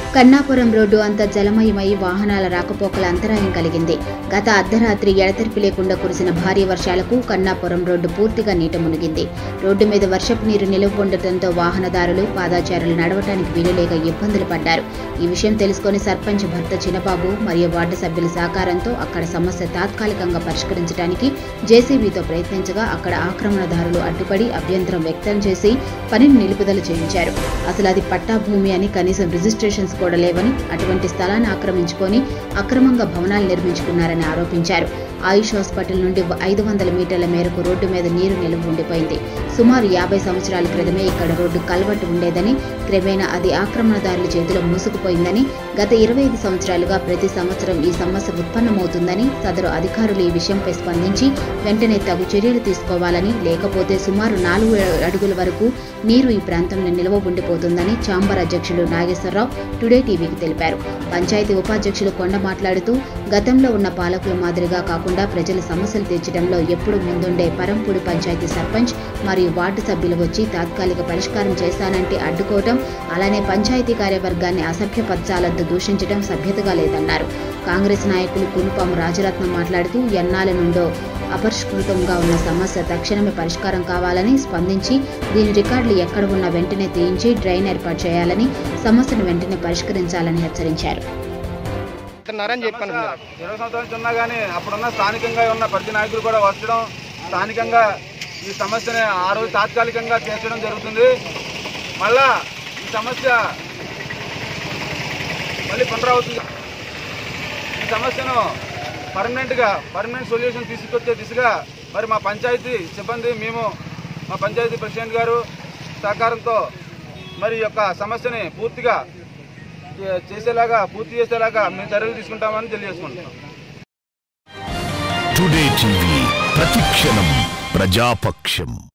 Kannapuram road అంతా జలమయమై వాహనాల రాకపోకల అంతరాయం కలిగింది గత అర్ధరాత్రి ఎడతెరిపి లేకుండా కురిసిన భారీ వర్షాలకు కన్నాపురం రోడ్డు పూర్తిగా నీట మునిగింది రోడ్డు మీద వర్షపు నీరు నిలువ ఉండటంతో వాహనదారులు పాదాచారులు నడవటానికి వీలులేక ఇబ్బందులు పడ్డారు ఈ విషయం తెలుసుకొని సర్పంచ్ భర్త చిన్నబాబు మరియు వార్డు సభ్యుల సహకారంతో అక్కడ సమస్య తాత్కాలికంగా పరిష్కరించడానికి జేసీబీతో ప్రయత్నించగా అక్కడ ఆక్రమణదారులు అడ్డుపడి అభ్యంతరం వ్యక్తం చేసి పనిని నిలుపుదల చేయించారు అసలు అది పట్టా భూమి అని కనీసం రిజిస్ట్రేషన్స్ కూడా లేవని అటువంటి స్థలాన్ని ఆక్రమించుకొని అక్రమంగా భవనాలు నిర్మించుకున్నారని ఆరోపించారు ఆయుష్ హాస్పిటల్ నుండి ఐదు వందల మీటర్ల మేరకు రోడ్డు మీద నీరు నిలువ ఉండిపోయింది సుమారు యాభై సంవత్సరాల క్రితమే ఇక్కడ రోడ్డు కలవట్టు ఉండేదని క్రమేణా అది ఆక్రమణదారుల చేతిలో మూసుకుపోయిందని గత ఇరవై ఐదు సంవత్సరాలుగా ప్రతి సంవత్సరం ఈ సమస్య ఉత్పన్నమవుతుందని సదరు అధికారులు ఈ విషయంపై స్పందించి వెంటనే తగు చర్యలు తీసుకోవాలని లేకపోతే సుమారు నాలుగు అడుగుల వరకు నీరు ఈ ప్రాంతంలో నిల్వ ఉండిపోతుందని చాంబర్ అధ్యక్షులు నాగేశ్వరరావు టుడే టీవీకి తెలిపారు పంచాయతీ ఉపాధ్యక్షులు కొండ మాట్లాడుతూ గతంలో ఉన్న పాలకుల మాదిరిగా కాకుండా ప్రజల సమస్యలు తీర్చడంలో ఎప్పుడు ముందుండే పరంపూడి పంచాయతీ సర్పంచ్ మరియు వార్డు సభ్యులు వచ్చి తాత్కాలిక పరిష్కారం చేస్తానంటే అడ్డుకోవటం అలానే పంచాయతీ కార్యవర్గాన్ని అసభ్యపరచాలంటూ దూషించడం సభ్యతగా లేదన్నారు కాంగ్రెస్ నాయకులు కునుపాము రాజరత్నం మాట్లాడుతూ ఎన్నాళ్ళ నుండో అపరిష్కృతంగా ఉన్న సమస్య తక్షణమే పరిష్కారం కావాలని స్పందించి దీని రికార్డులు ఎక్కడ ఉన్నా వెంటనే తీయించి డ్రైన్ ఏర్పాటు చేయాలని సమస్యను వెంటనే పరిష్కరించాలని హెచ్చరించారు చెప్తున్నారని చెప్పాను మీరు. ఇరవై సంవత్సరాల నుంచి ఉన్నా కానీ అప్పుడున్న స్థానికంగా ఉన్న ప్రతి నాయకులు కూడా వచ్చడం స్థానికంగా ఈ సమస్యని ఆ రోజు తాత్కాలికంగా తీర్చడం జరుగుతుంది మళ్ళా ఈ సమస్య మళ్ళీ పునరావృతం ఈ సమస్యను పర్మనెంట్గా పర్మనెంట్ సొల్యూషన్ తీసుకొచ్చే దిశగా మరి మా పంచాయతీ సిబ్బంది మేము మా పంచాయతీ ప్రెసిడెంట్ గారు సహకారంతో మరి ఈ యొక్క సమస్యని పూర్తిగా చే- చేసేలాగా పూర్తి చేసేలాగా మేము చర్యలు తీసుకుంటామని తెలియజేసుకుంటున్నాం టుడే టీవీ ప్రతిక్షణం ప్రజాపక్షం